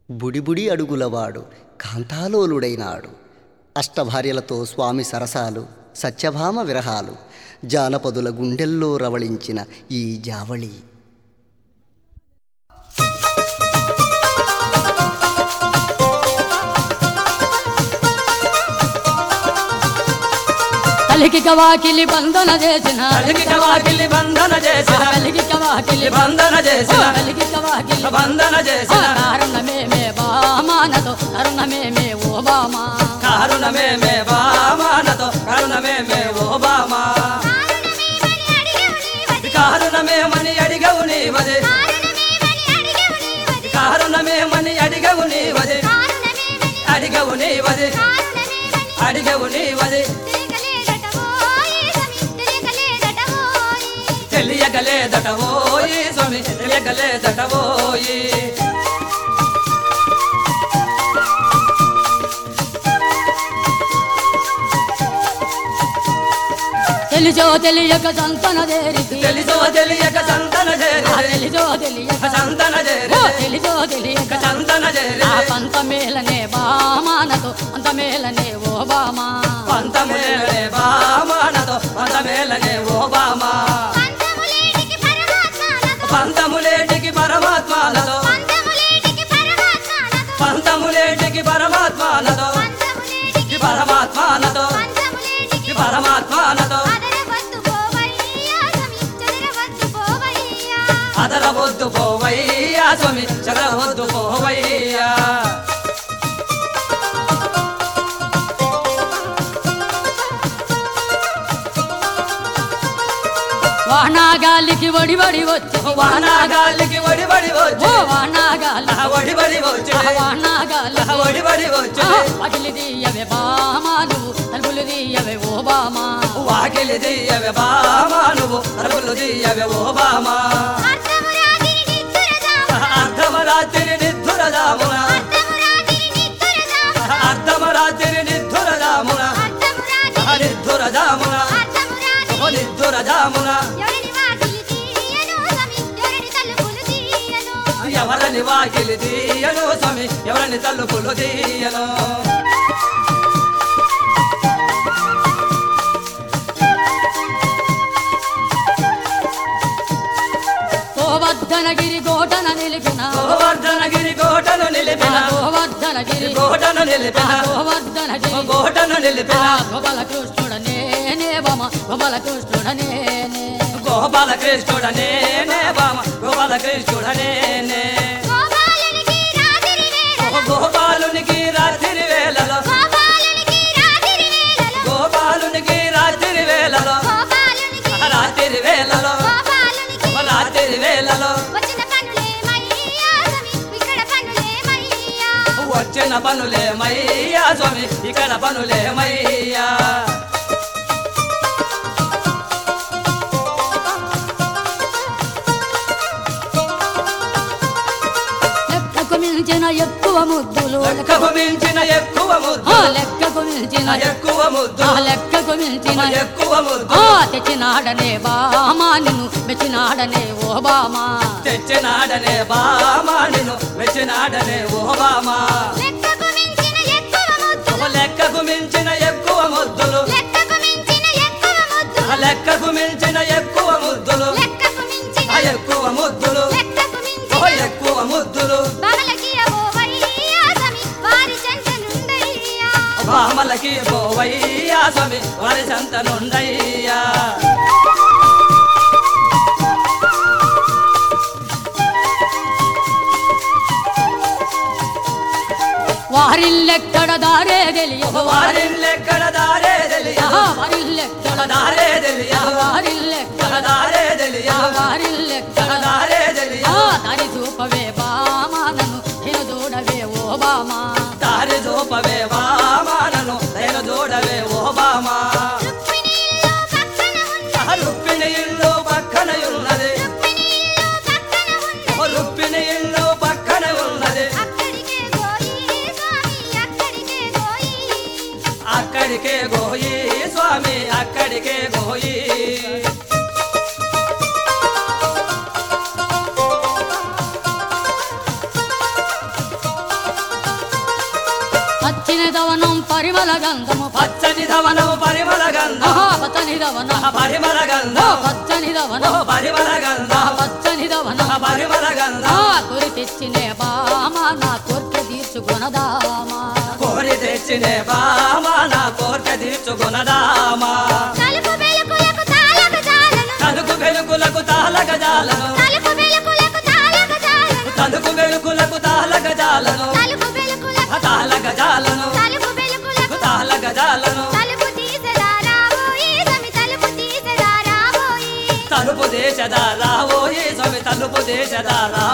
బుడిబుడి అడుగులవాడు కాంతాలోలుడైనాడు అష్టభార్యలతో స్వామి సరసాలు సత్యభామ విరహాలు జానపదుల గుండెల్లో రవళించిన ఈ జావళి కలికి కవాకిలి బంధన చేసిన కలికి కవాకిలి బంధన చేసిన కలికి కవాకిలి బంధన చేసిన కలికి కవాకిలి బంధన చేసిన కారణమే మే బామానతో కరుణమే మే ఓ బామా కారుణమే మే బామానతో కరుణమే మే ఓ బామా కారుణమే మని అడిగవు నీవది కారుణమే మని అడిగవు నీవది అడిగవు నీవది అడిగవు నీవది తెలియగలేదట ఓయి స్వామి తెలియగలేదట ఓయి తెలిసో తెలియక సంతన దేరికి తెలుసో తెలియక సంతన చేరి తెలిసో తెలియక సంతన ఓ చేరి తెలిసో తెలియక సంతన చేరి ఆ పంత మేలనే బామానతో అంత మేలనే ఓ బామా పంతమేలనే బామానతో పంతమేలనే ఓ బామా పంతములేటికి పరమాత్మాలతో పంతములేటికి పరమాత్మాలతో ఈ పరమాత్మాలతో ఈ పరమాత్మాలతో అదరవద్దు పోవయ్యా స్వామి చదవద్దు పోవయ్యా వానాగాలికి వడి వడి వచ్చి వానాగాలికి ఒడిబడి ఓ వచ్చి వానాగాలి ఒడిబడి వచ్చి వానాగాలి ఒడిబడి వచ్చి అఖిలి దీయవే బామా నువ్వు తలుపులు దీయవే ఓ బామా వాకిలి దియ్యవే బామా నువ్వు అరుపులు దియ్యవే ఓ బామా అర్ధమరాత్రి నిద్ధురదామున అర్ధమరాత్రి నిద్ధురదామున నిద్ధురదామున ఓ నిద్ధురదామున ఎవరని వాకిలి తీయను స్వామి ఎవరని తలుపులు తీయను గోవర్ధనగిరి కోటన నిలిపిన గోవర్ధనగిరి కోటను నిలిపిన గోవర్ధనగిరి కోటను నిలిపిన గోవర్ధనగిరి కోటను నిలిపిన గోపాల కృష్ణుడనే బామ గోపాల కృష్ణుడనే గోపాల కృష్ణుడనే బామ గోపాల కృష్ణుడనే గోపాలునికి రాత్రి వేళలో గోపాలునికి రాత్రి వేళలో రాత్రి వేళలో రాత్రి వేళలో వచ్చిన పనులేమయ్యా స్వామి ఇక్కడ పనులేమయ్యా లెక్కకు మించిన ఎక్కువ ముద్దులు లెక్కకు మించిన ఎక్కువ ఆ ముద్దు లెక్కకు మించిన ఎక్కువ ముద్దు ఆ లెక్కకు మించిన ఎక్కువ ముద్దు ఆ తెచ్చినాడనే బామా నిన్ను మెచ్చినాడనే ఓ బామా తెచ్చినాడనే బామా నిన్ను మెచ్చినాడనే ఓ బామా ఓ లెక్కకు మించిన ఎక్కువ ముద్దులు ఆ లెక్కకు మించిన ఎక్కువ ముద్దులు ఆ ఎక్కువ ముద్దులు ఓ ఎక్కువ ముద్దులు బామలకి పోవయ్యా స్వామి వారి సంతనుండయ్యా వారిల్లెక్కడ దారే తెలియదు వారిల్లెక్కడ దారే తెలియదు వారిల్లెక్కడ దారే తెలియదు వారిల్లెక్కడ దారే తెలియదు వారిల్లెక్కడ దారే ఆ తెలియదు దారి చూపవే బామా నన్ను నేను చూడవే ఓ బామా దారి చూపవే బామానను నేను చూడవే ఓ బామా ఆ రుక్మిణి ఇల్లు పక్కన ఉన్నది ఓ రుక్మిణి ఇల్లు పక్కన ఉన్నది అక్కడికే గోయి స్వామి అక్కడికే గోయి పచ్చని దవనం పరిమళ గంధము పచ్చని ధవనము పరిమళ గంధం ఆహా, పచ్చని దవనం పరిమళ ఓ గంధం పచ్చని దవనం పరిమళ గంధం పచ్చని దవనం పరిమళ ఆ గంధం కురి తెచ్చినే బామా నా కోర్కె తీర్చుకొనదామా కోరి తెచ్చినే బామా నా కోర్కె తీర్చుకునదామా తలుపు వెలుగులకు తాళక జాలను తలుకు వెలుగులకు తాళగ జాలను తలుపు వెలుగులకు తాళక జాలను తలుకు వెలుగులకు తాళగ జాలను తలుపు వెలుగులకు తాళగ జాలను తలుపు వెలుగులకు తాళగ జాలను తలుపు తీసరా రాబోయి సమి తలుపు తీసరా రాబోయి తలుపు దేశదారావోయి స్వామి తలుపు దేశదారా